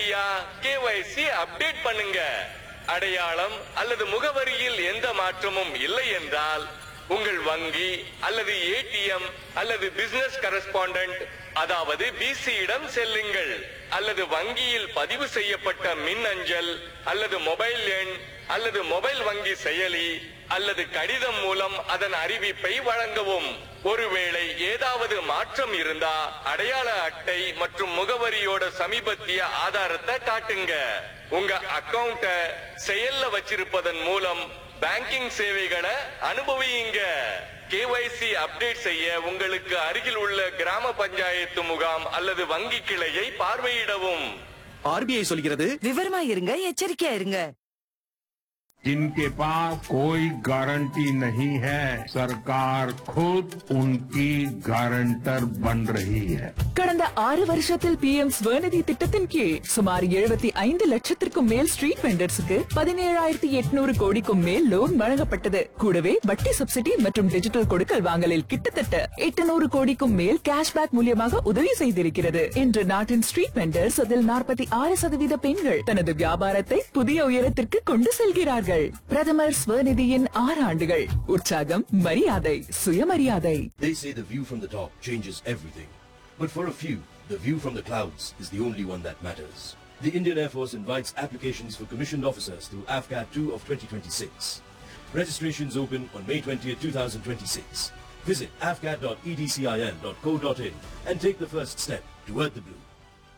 உடனடியா KYC update பண்ணுங்க அடையாளம் அல்லது முகவரியில் எந்த மாற்றமும் இல்லை என்றால் உங்கள் வங்கி அல்லது ஏடிஎம் அல்லது பிசினஸ் கரஸ்பாண்டன்ட் அதாவது பிசியிடம் செல்லுங்கள் அல்லது வங்கியில் பதிவு செய்யப்பட்ட மின் அஞ்சல் அல்லது மொபைல் எண் அல்லது மொபைல் வங்கி செயலி அல்லது கடிதம் மூலம் அதன் அறிவிப்பை வழங்கவும் ஒருவேளை ஏதாவது மாற்றம் இருந்தா அடையாள அட்டை மற்றும் முகவரியோட சமீபத்திய ஆதாரத்தை காட்டுங்க உங்க அக்கவுண்ட செயல்ல வச்சிருப்பதன் மூலம் பேங்கிங் சேவைகளை அனுபவியுங்க கேஒய்சி அப்டேட் செய்ய உங்களுக்கு அருகில் உள்ள கிராம பஞ்சாயத்து முகாம் அல்லது வங்கி கிளையை பார்வையிடவும் ஆர்பிஐ சொல்கிறது விவரமா இருங்க எச்சரிக்கையா இருங்க जिनके पास कोई गारंटी नहीं है सरकार खुद उनकी गारंटर बन रही है கடந்த ஆறு வருஷத்தில் பி எம் ஸ்வநிதி திட்டத்தின் கீழ் சுமார் எழுபத்தி ஐந்து லட்சத்திற்கும் மேல் ஸ்ட்ரீட் வெண்டர்ஸுக்கு பதினேழாயிரத்தி எட்நூறு கோடிக்கும் மேல் லோன் வழங்கப்பட்டது கூடவே வட்டி சப்சிடி மற்றும் டிஜிட்டல் கொடுக்கல் வாங்கலில் கிட்டத்தட்ட எட்டுநூறு கோடிக்கும் மேல் கேஷ்பேக் மூலியமாக உதவி செய்திருக்கிறது இன்று நாட்டின் ஸ்ட்ரீட் வெண்டர்ஸ் அதில் நாற்பத்தி ஆறு சதவீத பெண்கள் தனது வியாபாரத்தை புதிய உயரத்திற்கு கொண்டு செல்கிறார்கள் பிரதமர் ஸ்வநிதியின் ஆறு ஆண்டுகள் உற்சாகம் மரியாதை சுயமரியாதை They say the view from the top changes everything. But for a few, the view from the clouds is the only one that matters. The Indian Air Force invites applications for commissioned officers through AFCAT 2 of 2026. Registrations open on May 20th, 2026. Visit afcat.edcil.co.in and take the first step toward the blue.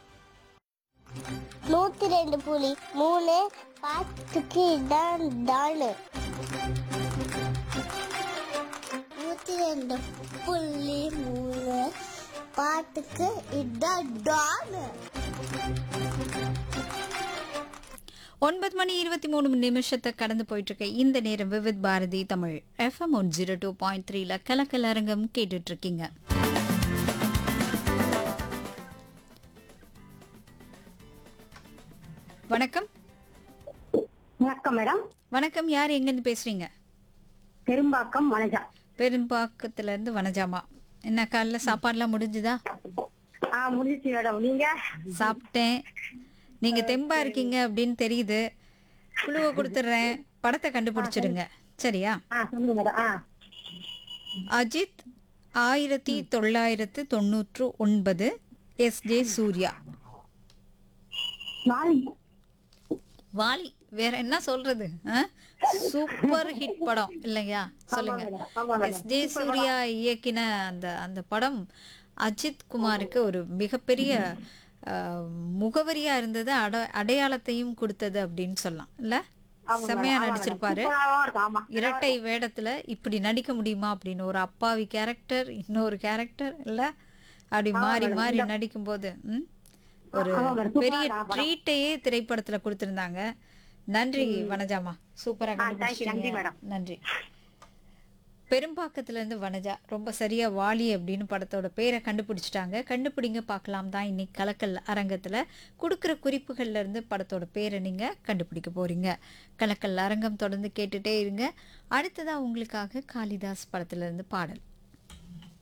நூத்தி ரெண்டு புலி மூணு பாத்துக்கு இதான் டாலு நூத்தி ரெண்டு புள்ளி மூணு பாட்டுக்கு இதான் டாலு ஒன்பது மணி இருபத்தி மூணு நிமிஷத்தை கடந்து போயிட்டு இருக்க இந்த நேரம் Vividh Bharati Tamil FM one zero two point த்ரீல கலக்கல் அரங்கம் கேட்டுட்டு இருக்கீங்க வணக்கம் வணக்கம் மேடம் வணக்கம் யார் எங்கேருந்து பேசுறீங்க பெரும்பாக்கம் வனஜா பெரும்பாக்கத்துல இருந்து வனஜாமா என்ன காலைல சாப்பாடுலாம் முடிஞ்சுதா ஆ முடிஞ்சிச்சு மேடம் நீங்க சாப்பிட்டேன் நீங்க தெம்பா இருக்கீங்க அப்படின்னு தெரியுது குழுவை கொடுத்துட்றேன் படத்தை கண்டுபிடிச்சிடுங்க சரியா ஆ சொல்லுங்க மேடம் ஆ அஜித் ஆயிரத்தி தொள்ளாயிரத்து தொண்ணூற்று ஒன்பது எஸ் ஜே சூர்யா நாளை வாலி வேற என்ன சொல்றது சூப்பர் ஹிட் படம் இல்லையா சொல்லுங்க ஆமா மேடம். எஸ் ஜே சூர்யா இயக்கின அந்த அந்த படம் அஜித் குமாருக்கு ஒரு மிகப்பெரிய அஹ், முகவரியா இருந்தது அட அடையாளத்தையும் கொடுத்தது அப்படின்னு சொல்லலாம் இல்ல செம்மையா நடிச்சிருப்பாரு சூப்பராவும் இருக்கு ஆமா இரட்டை வேடத்துல இப்படி நடிக்க முடியுமா அப்படின்னு ஒரு அப்பாவி கேரக்டர் இன்னொரு கேரக்டர் இல்ல அப்படி மாறி மாறி நடிக்கும்போது ம், ஒரு ஆமா மேடம், சூப்பரா பெரிய இருக்கு படம். ட்ரீட்டையே திரைப்படத்துல கொடுத்திருந்தாங்க நன்றி வனஜாமா சூப்பரா thank you, நன்றி கண்டுபிடிச்சீங்க மேடம். நன்றி பெரும்பாக்கத்துல இருந்து வனஜா ரொம்ப சரியா வாலி அப்படின்னு படத்தோட பேரை கண்டுபிடிச்சிட்டாங்க கண்டுபிடிங்க பார்க்கலாம் தான் இன்னைக்கு கலக்கல் அரங்கத்துல கொடுக்குற குறிப்புகள்ல இருந்து படத்தோட பேரை நீங்க கண்டுபிடிக்க போறீங்க கலக்கல் அரங்கம் தொடர்ந்து கேட்டுட்டே இருங்க அடுத்ததா உங்களுக்காக காளிதாஸ் படத்துல இருந்து பாடல்